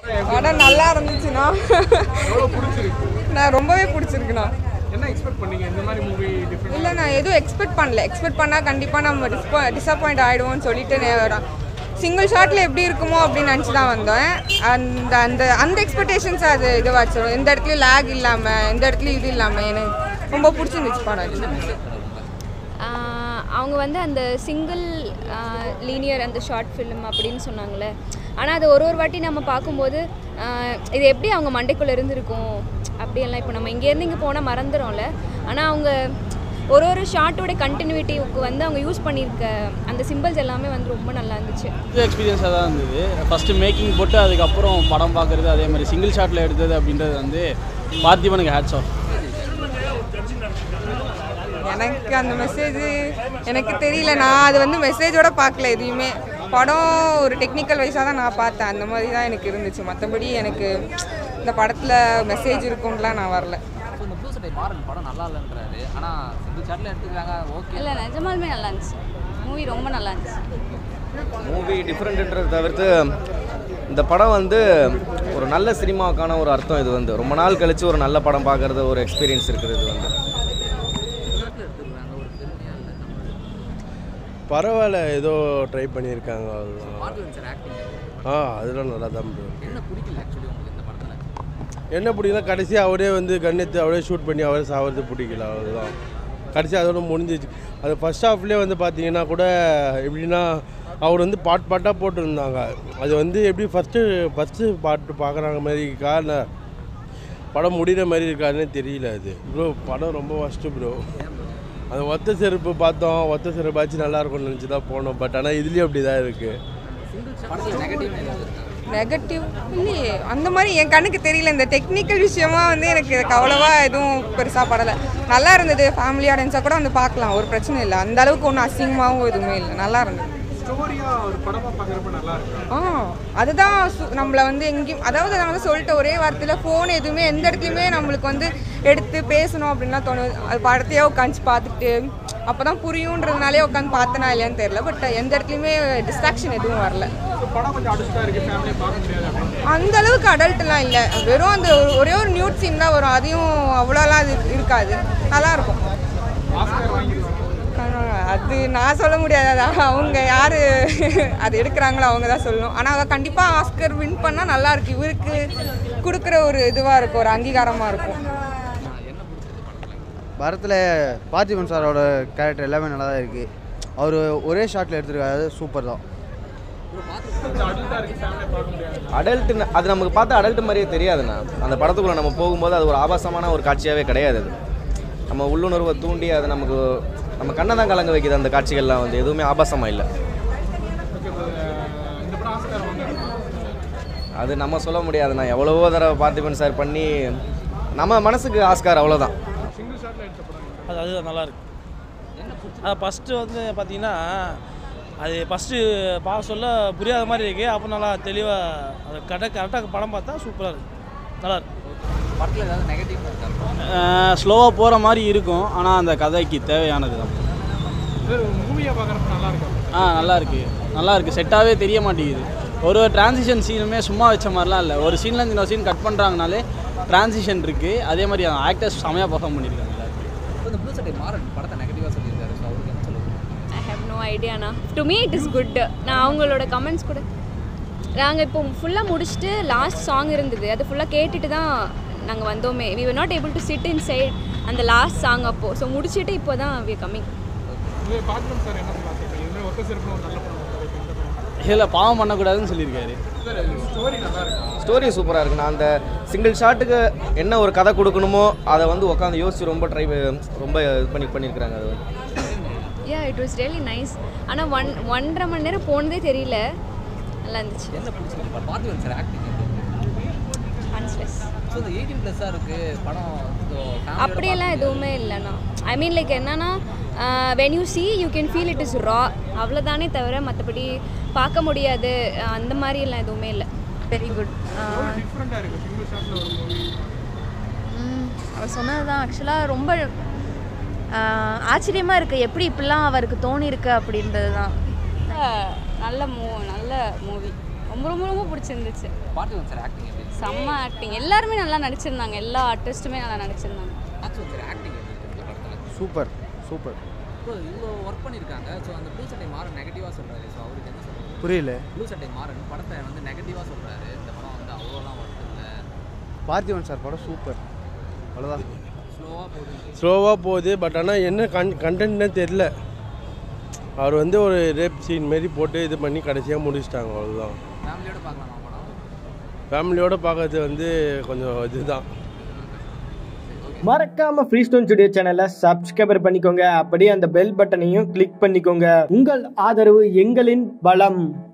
படம் நல்லா இருந்துச்சுண்ணா எவ்வளோ பிடிச்சிருக்கு நான் ரொம்பவே பிடிச்சிருக்குண்ணா என்ன எக்ஸ்பெக்ட் பண்ணீங்க இந்த மாதிரி மூவி டிஃப்ரெண்ட் இல்லை நான் எதுவும் எக்ஸ்பெக்ட் பண்ணல எக்ஸ்பெக்ட் பண்ணால் கண்டிப்பாக நம்ம டிஸ்பா டிசப்பாயிண்ட் ஆகிடுவோம்னு சொல்லிட்டு சிங்கிள் ஷாட்டில் எப்படி இருக்குமோ அப்படின்னு நினச்சி தான் வந்தேன் அந்த அந்த அந்த எக்ஸ்பெக்டேஷன்ஸ் அது இதுவாச்சு எந்த இடத்துலையும் லேக் இல்லாமல் எந்த இடத்துலையும் இது இல்லாமல் எனக்கு ரொம்ப பிடிச்சிருந்துச்சு படம் இது ஆஹ் அவங்க வந்து அந்த சிங்கிள் லீனியர் அந்த ஷார்ட் ஃபிலிம் அப்படின்னு சொன்னாங்களே ஆனால் அது ஒரு ஒரு வாட்டி நம்ம பார்க்கும்போது ஆஹ் இது எப்படி அவங்க மண்டைக்குள்ளே இருந்திருக்கும் அப்படியெல்லாம் இப்போ நம்ம இங்கேருந்து இங்கே போனால் மறந்துடும்ல ஆனால் அவங்க ஒரு ஒரு ஷார்ட்டோட கண்டினியூட்டிக்கு வந்து அவங்க யூஸ் பண்ணியிருக்க அந்த சிம்பிள்ஸ் எல்லாமே வந்து ரொம்ப நல்லா இருந்துச்சு புது எக்ஸ்பீரியன்ஸாக தான் இருந்தது ஃபஸ்ட்டு மேக்கிங் போட்டு அதுக்கப்புறம் படம் பார்க்குறது அதே மாதிரி சிங்கிள் ஷாட்டில் எடுத்தது அப்படின்றது வந்து பார்த்திபனுக்கு ஹேட்ஸ் ஆஃப் எனக்கு அந்த மெசேஜ் எனக்கு தெரியல நான் அது வந்து மெசேஜோட பார்க்கல எதையுமே படம் ஒரு டெக்னிக்கல் வைஸாக தான் நான் பார்த்தேன் அந்த மாதிரி தான் எனக்கு இருந்துச்சு மற்றபடி எனக்கு இந்த படத்தில் மெசேஜ் இருக்கும்லாம் நான் வரல ஸோ இந்த ப்ளூ சட்டை மாறன் படம் நல்லா இல்லைன்றாரு ஆனால் சிங்கிள் ஷாட்டில் எடுத்துக்கிறாங்க ஓகே இல்லை நிஜமாலுமே நல்லா இருந்துச்சு மூவி ரொம்ப நல்லா இருந்துச்சு மூவி டிஃப்ரெண்ட்ன்றதை தவிர்த்து இந்த படம் வந்து ஒரு நல்ல சினிமாவுக்கான ஒரு அர்த்தம் இது வந்து ரொம்ப நாள் கழித்து ஒரு நல்ல படம் பார்க்குறது ஒரு எக்ஸ்பீரியன்ஸ் இருக்குது இது வந்து எடுத்துக்கிறாங்க ஒரு பெருமையாக இல்லை பரவாயில்ல ஏதோ ட்ரை பண்ணியிருக்காங்க அவ்வளோதான் பார்த்து சார் ஆக்டிங் ஆ அதெல்லாம் நல்லா தான் bro. என்ன பிடிக்கல ஆக்சுவலி உங்களுக்கு இந்த படத்தில் என்ன பிடிக்குன்னா கடைசி அவரே வந்து கண்ணெத்து அவரே ஷூட் பண்ணி அவரே சாவது பிடிக்கல அவ்வளோதான் கடைசி அதோட முடிஞ்சிச்சு அது ஃபர்ஸ்ட் ஹாஃப்லேயே வந்து பார்த்தீங்கன்னா கூட எப்படின்னா அவர் வந்து பாட் பாட்டாக போட்டிருந்தாங்க அது வந்து எப்படி ஃபஸ்ட்டு ஃபஸ்ட்டு பாட்டு பார்க்குறாங்க மாதிரி இருக்கா இல்லை படம் முடிகிற மாதிரி இருக்காருன்னே தெரியல அது ப்ரோ படம் ரொம்ப ஃபஸ்ட்டு ப்ரோ அந்த ஒத்த செருப்பு பார்த்தோம் ஒத்த செருப்பாச்சு நல்லா இருக்கும்னு நினச்சி தான் போனோம் பட் ஆனால் இதுலேயும் அப்படி தான் இருக்குது படத்தில் நெகட்டிவ் ஏதாவது இருக்கா நெகட்டிவ் இல்லையே அந்த மாதிரி என் கண்ணுக்கு தெரியல இந்த டெக்னிக்கல் விஷயமா வந்து எனக்கு இதுக்கு அவ்வளோவா எதுவும் பெருசாக படலை நல்லா இருந்தது ஃபேமிலி ஆடியன்ஸாக கூட வந்து பார்க்கலாம் ஒரு பிரச்சனை இல்லை அந்த அளவுக்கு ஒன்றும் அசிங்கமாகவும் எதுவுமே இல்லை நல்லா இருந்தது ஸ்டோரியாக ஒரு படமாக பார்க்குறப்ப நல்லா இருக்கு ஆ அதுதான் சு- நம்மளை வந்து எங்கேயும் அதாவது நான் வந்து சொல்லிட்ட ஒரே வார்த்தையில் ஃபோன் எதுவுமே எந்த இடத்துலையுமே நம்மளுக்கு வந்து எடுத்து பேசணும் அப்படின்லாம் தோணுது அது படத்தையே உட்காந்து பார்த்துட்டு அப்போ தான் புரியுன்றதுனாலே உட்காந்து பார்த்தனா இல்லையான்னு தெரியல பட் எந்த இடத்துலையுமே டிஸ்ட்ராக்ஷன் எதுவும் வரல ஸோ படம் கொஞ்சம் அடிச்சுட்டா இருக்குது ஃபேமிலியை பார்க்க முடியாது அப்படின்னு அந்த அளவுக்கு அடல்ட்லாம் இல்லை வெறும் அந்த ஒரு- ஒரே ஒரு நியூட் சீன் தான் வரும் அதையும் அவ்வளோலாம் அது இருக்காது நல்லா இருக்கும் ஆஸ்கர் வாங்கிடுவாங்க ஆஹ் அது நான் சொல்ல முடியாது அதான் அவங்க யார் அது எடுக்கிறாங்களோ அவங்க தான் சொல்லணும் ஆனால் அவள் கண்டிப்பாக ஆஸ்கர் வின் பண்ணால் நல்லா இருக்கு இவருக்கு கொடுக்குற ஒரு இதுவாக இருக்கும் ஒரு அங்கீகாரமாக இருக்கும் படத்தில் பார்த்திபன் சாரோட கேரக்டர் எல்லாமே நல்லா தான் இருக்குது அவர் ஒரே ஷாட்டில் எடுத்திருக்காரு சூப்பர் தான் கொஞ்சம் அடல்ட்டாக இருக்குது ஃபேமிலியை பார்க்க முடியாது அடல்ட்டு அது நமக்கு பார்த்தா அடல்ட் மாதிரியே தெரியாதுண்ணா அந்த படத்துக்குள்ளே நம்ம போகும்போது அது ஒரு ஆபாசமான ஒரு காட்சியாகவே கிடையாது அது நம்ம உள்ளுணர்வை தூண்டி அது நமக்கு நம்ம கண்ணை தான் கலங்க வைக்குது அந்த காட்சிகள்லாம் வந்து எதுவுமே ஆபாசமாக இல்லை ஓகே இந்த படம் ஆஸ்கர் வாங்க அது நம்ம சொல்ல முடியாதுண்ணா எவ்வளவோ தடவை பார்த்திபன் சார் பண்ணி நம்ம மனசுக்கு ஆஸ்கார் அவ்வளோதான் சிங்கிள் ஷாட்டில் எடுத்த படம் அது அது நல்லா இருக்கு அது ஃபஸ்ட்டு வந்து பார்த்தீங்கன்னா அது ஃபஸ்ட்டு பார்க்க சொல்ல புரியாத மாதிரி இருக்கு அப்போ நல்லா தெளிவாக அது கரெக்டாக கரெக்டாக படம் பார்த்தா சூப்பராக இருக்கு நல்லா இருக்கு படத்தில் ஏதாவது நெகட்டிவ் இருக்கா ஸ்லோவாக போகிற மாதிரி இருக்கும் ஆனால் அந்த கதைக்கு தேவையானது தான் இது மூவியை பார்க்குறப்ப நல்லா இருக்கும் ஆ நல்லா இருக்கு நல்லா இருக்கு செட்டாகவே தெரிய மாட்டேங்குது ஒரு ஒரு டிரான்சிஷன் சீனுமே சும்மா வச்ச மாதிரிலாம் இல்லை ஒரு சீன்லேருந்து இன்னொரு சீன் கட் பண்ணுறாங்கனாலே டிரான்சிஷன் இருக்குது அதே மாதிரி ஆக்டர்ஸ் செமையாக பர்ஃபார்ம் பண்ணியிருக்காங்க எல்லாருமே. ஸோ இந்த ப்ளூ சட்டை மாறன் படத்தை நெகட்டிவாக சொல்லியிருக்காரு ஸோ அவருக்கு என்ன சொல்லுங்க ஐ ஹேவ் நோ ஐடியாண்ணா to me it is good நான் அவங்களோட கமெண்ட்ஸ் கூட நாங்கள் இப்போ ஃபுல்லாக முடிச்சுட்டு லாஸ்ட் சாங் இருந்தது அது ஃபுல்லாக கேட்டுட்டு தான் நாங்கள் வந்தோமே we were not able to sit inside அந்த லாஸ்ட் சாங் அப்போது ஸோ முடிச்சுட்டு இப்போ தான் வி கம்மிங் இது பார்க்கணும் சார் என்ன பார்த்துருக்கேன் இதுமாதிரி ஒத்த சிறப்பு ஒரு நல்ல படம் வந்திருக்கு. இந்த படம் இதில் பாவம் பண்ணக்கூடாதுன்னு சொல்லியிருக்காரு சார் ஸ்டோரி நல்லா இருக்கு ஸ்டோரி சூப்பராக இருக்குண்ணா அந்த சிங்கிள் ஷாட்டுக்கு என்ன ஒரு கதை கொடுக்கணுமோ அதை வந்து உட்காந்து யோசிச்சு ரொம்ப ட்ரை ரொம்ப இது பண்ணி பண்ணியிருக்கிறாங்க அது வந்து yeah it was really nice ஆனால் ஒன் ஒன்றரை மணி நேரம் போனதே தெரியல நல்லா இருந்துச்சு என்ன பிடிச்சிருக்கு படம் பார்த்து சார் ஆக்டிங் Answers. ஸோ இந்த எயிட்டீன் ப்ளஸ்ஸாக இருக்குது படம் so family-யோட அப்படியெல்லாம் எதுவுமே இல்லைண்ணா ஐ மீன் லைக் என்னன்னா when you see you can feel it is raw அவ்வளோதானே தவிர மற்றபடி பார்க்க முடியாது அஹ் அந்த மாதிரி எல்லாம் எதுவுமே இல்லை வெரி குட் டிஃப்ரெண்ட்டாக இருக்குது சிங்கிள் ஷாட்டில் ஒரு மூவி அவர் சொன்னது தான் ஆக்சுவலாக ரொம்ப ஆச்சரியமாக இருக்குது எப்படி இப்படிலாம் அவருக்கு தோணியிருக்கு அப்படின்றது தான் நல்ல மூ நல்ல மூவி ரொம்ப ரொம்ப ரொம்ப பிடிச்சிருந்துச்சு பார்த்திபன் சார் ஆக்டிங் எப்படி இருந்துச்சு? செம்ம ஆக்டிங் எல்லாருமே நல்லா நடிச்சிருந்தாங்க எல்லா ஆர்டிஸ்ட்டுமே நல்லா நடிச்சிருந்தாங்க பார்த்திபன் சார் ஆக்டிங் எப்படி இருக்கு இந்த படத்தில் சூப்பர் சூப்பர் இப்போ இவ்வளோ ஒர்க் பண்ணியிருக்காங்க ஸோ அந்த ப்ளூ சட்டை மாறன் நெகட்டிவாக சொல்கிறாரு ஸோ அவருக்கு என்ன சொல்றது புரியல ப்ளூ சட்டை மாறன் படத்தை வந்து நெகட்டிவாக சொல்கிறாரு இந்த படம் வந்து அவ்வளோலாம் ஒர்க் இல்லை பார்த்திபன் சார் படம் சூப்பர் அவ்வளோதான் ஸ்லோவாக போகுது ஸ்லோவாக போகுது பட் ஆனால் என்ன கன் கண்டென்ட்னே தெரில அவர் வந்து ஒரு ரேப் சீன் மாரி போட்டு இது பண்ணி கடைசியாக முடிச்சிட்டாங்க அவ்வளோதான் ஃபேமிலியோட பார்க்கலாமா படம் ஃபேமிலியோடு பார்க்கறது வந்து கொஞ்சம் இதுதான் மறக்காம ஃப்ரீ ஸ்டோன் ஸ்டுடியோ சேனலை சப்ஸ்கிரைபர் பண்ணிக்கோங்க அப்படியே அந்த பெல் பட்டனையும் கிளிக் பண்ணிக்கோங்க உங்கள் ஆதரவு எங்களின் பலம்